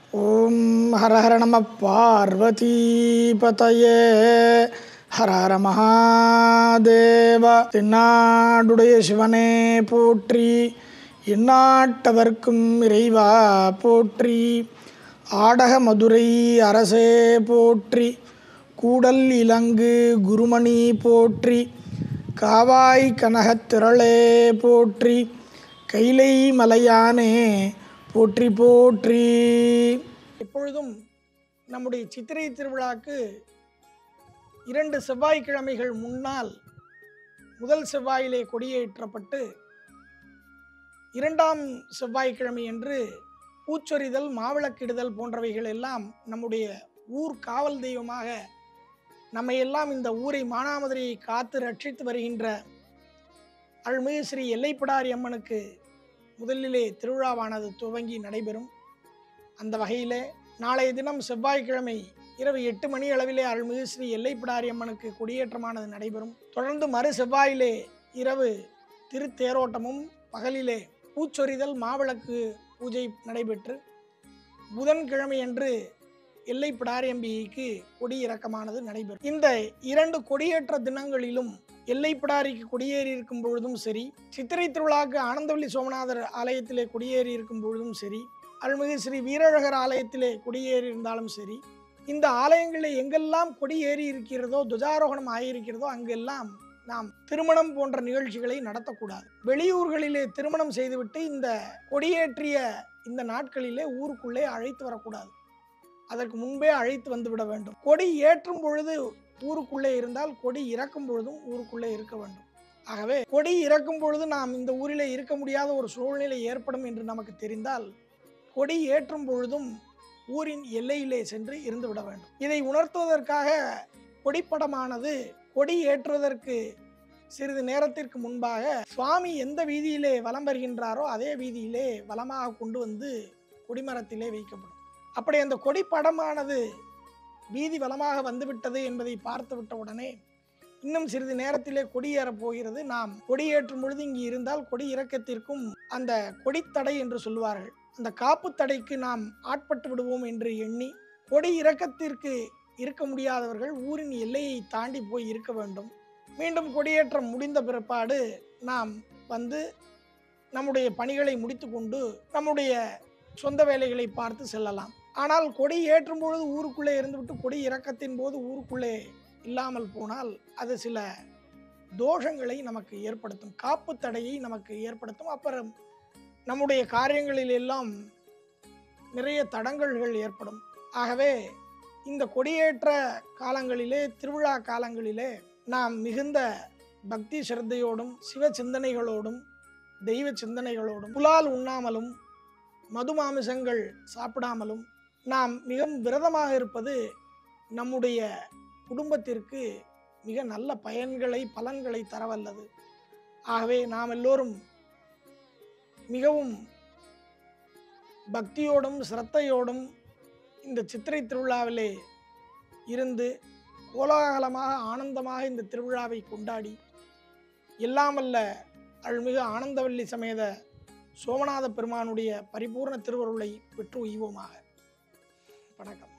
ஓம் ஹர ஹர நம பார்வதி பதயே ஹர ஹர மகாதேவா தென்னாடுடைய சிவனே போற்றி எந்நாட்டவர்க்கும் இறைவா போற்றி ஆடக மதுரை அரசே போற்றி கூடல் இலங்கு குருமணி போற்றி காவாய் கனகத் திரளே போற்றி கைலை மலையானே போற்றி போற்றி எப்பொழுதும் நம்முடைய சித்திரை திருவிழாக்கு இரண்டு செவ்வாய்க்கிழமைகள் முன்னால் முதல் செவ்வாயிலே கொடியேற்றப்பட்டு இரண்டாம் செவ்வாய்க்கிழமை என்று பூச்சொரிதல் மாவிளக்கிடுதல் போன்றவைகள் எல்லாம் நம்முடைய ஊர் காவல் தெய்வமாக நம்மையெல்லாம் இந்த ஊரை மானாமதுரையை காத்து ரட்சித்து வருகின்ற அருள்மிகு ஸ்ரீ எல்லைப்பிடாரி அம்மனுக்கு முதலிலே திருவிழாவானது துவங்கி நடைபெறும் அந்த வகையிலே நாளைய தினம் செவ்வாய்க்கிழமை இரவு எட்டு மணி அளவிலே அருள்மிகு ஸ்ரீ எல்லைப்பிடாரி அம்மனுக்கு கொடியேற்றமானது நடைபெறும் தொடர்ந்து மறு செவ்வாயிலே இரவு திருத்தேரோட்டமும் பகலிலே பூச்சொரிதல் மாவிளக்கு பூஜை நடைபெற்று புதன்கிழமை அன்று எல்லை பிடாரியம்பிகைக்கு கொடியிறக்கமானது நடைபெறும் இந்த இரண்டு கொடியேற்ற தினங்களிலும் எல்லை பிடாரிக்கு கொடியேறி இருக்கும் பொழுதும் சரி சித்திரை திருவிழாக்கு ஆனந்தவல்லி சோமநாதர் ஆலயத்திலே கொடியேறி இருக்கும் பொழுதும் சரி அருள்மிகு ஸ்ரீ வீரழகர் ஆலயத்திலே கொடியேறி இருந்தாலும் சரி இந்த ஆலயங்களில் எங்கெல்லாம் கொடியேறி இருக்கிறதோ துஜாரோகணம் ஆகியிருக்கிறதோ அங்கெல்லாம் நாம் திருமணம் போன்ற நிகழ்ச்சிகளை நடத்தக்கூடாது வெளியூர்களிலே திருமணம் செய்துவிட்டு இந்த கொடியேற்றிய இந்த நாட்களிலே ஊருக்குள்ளே அழைத்து வரக்கூடாது அதற்கு முன்பே அழைத்து வந்து விட வேண்டும் கொடி ஏற்றும் பொழுது ஊருக்குள்ளே இருந்தால் கொடி இறக்கும் பொழுதும் ஊருக்குள்ளே இருக்க வேண்டும் ஆகவே கொடி இறக்கும் பொழுது நாம் இந்த ஊரிலே இருக்க முடியாத ஒரு சூழ்நிலை ஏற்படும் என்று நமக்கு தெரிந்தால் கொடி ஏற்றும் பொழுதும் ஊரின் எல்லையிலே சென்று இருந்து விட வேண்டும் இதை உணர்த்துவதற்காக கொடிப்படமானது கொடி ஏற்றுவதற்கு சிறிது நேரத்திற்கு முன்பாக சுவாமி எந்த வீதியிலே வலம் வருகின்றாரோ அதே வீதியிலே வலமாக கொண்டு வந்து கொடிமரத்திலே வைக்கப்படும் அப்படி அந்த கொடி படமானது வீதி வலமாக வந்துவிட்டது என்பதை பார்த்துவிட்ட உடனே இன்னும் சிறிது நேரத்திலே கொடியேறப் போகிறது நாம் கொடியேற்றும் பொழுது இங்கு இருந்தால் கொடி இறக்கத்திற்கும் அந்த கொடித்தடை என்று சொல்லுவார்கள் அந்த காப்பு தடைக்கு நாம் ஆட்பட்டு விடுவோம் என்று எண்ணி கொடி இறக்கத்திற்கு இருக்க முடியாதவர்கள் ஊரின் எல்லையை தாண்டி போய் இருக்க வேண்டும் மீண்டும் கொடியேற்றம் முடிந்த பிற்பாடு நாம் வந்து நம்முடைய பணிகளை முடித்துக்கொண்டு நம்முடைய சொந்த வேலைகளை பார்த்து செல்லலாம் ஆனால் கொடி ஏற்றும் பொழுது ஊருக்குள்ளே இருந்துவிட்டு கொடி இறக்கத்தின் போது ஊருக்குள்ளே இல்லாமல் போனால் அது சில தோஷங்களை நமக்கு ஏற்படுத்தும் காப்பு தடையை நமக்கு ஏற்படுத்தும் அப்புறம் நம்முடைய காரியங்களில் எல்லாம் நிறைய தடங்கல்கள் ஏற்படும் ஆகவே இந்த கொடியேற்ற காலங்களிலே திருவிழா காலங்களிலே நாம் மிகுந்த பக்தி சிரத்தையோடும் சிவ சிந்தனைகளோடும் தெய்வ சிந்தனைகளோடும் புலால் உண்ணாமலும் மது மாமிசங்கள் சாப்பிடாமலும் நாம் மிகவும் விரதமாக இருப்பது நம்முடைய குடும்பத்திற்கு மிக நல்ல பயன்களை பலன்களை தரவல்லது ஆகவே நாம் எல்லோரும் மிகவும் பக்தியோடும் சிரத்தையோடும் இந்த சித்திரை திருவிழாவிலே இருந்து கோலாகலமாக ஆனந்தமாக இந்த திருவிழாவை கொண்டாடி எல்லாமல்ல அருள்மிகு ஆனந்தவல்லி சமேத சோமநாத பெருமானுடைய பரிபூர்ண திருவருளை பெற்று உய்வோமாக வணக்கம்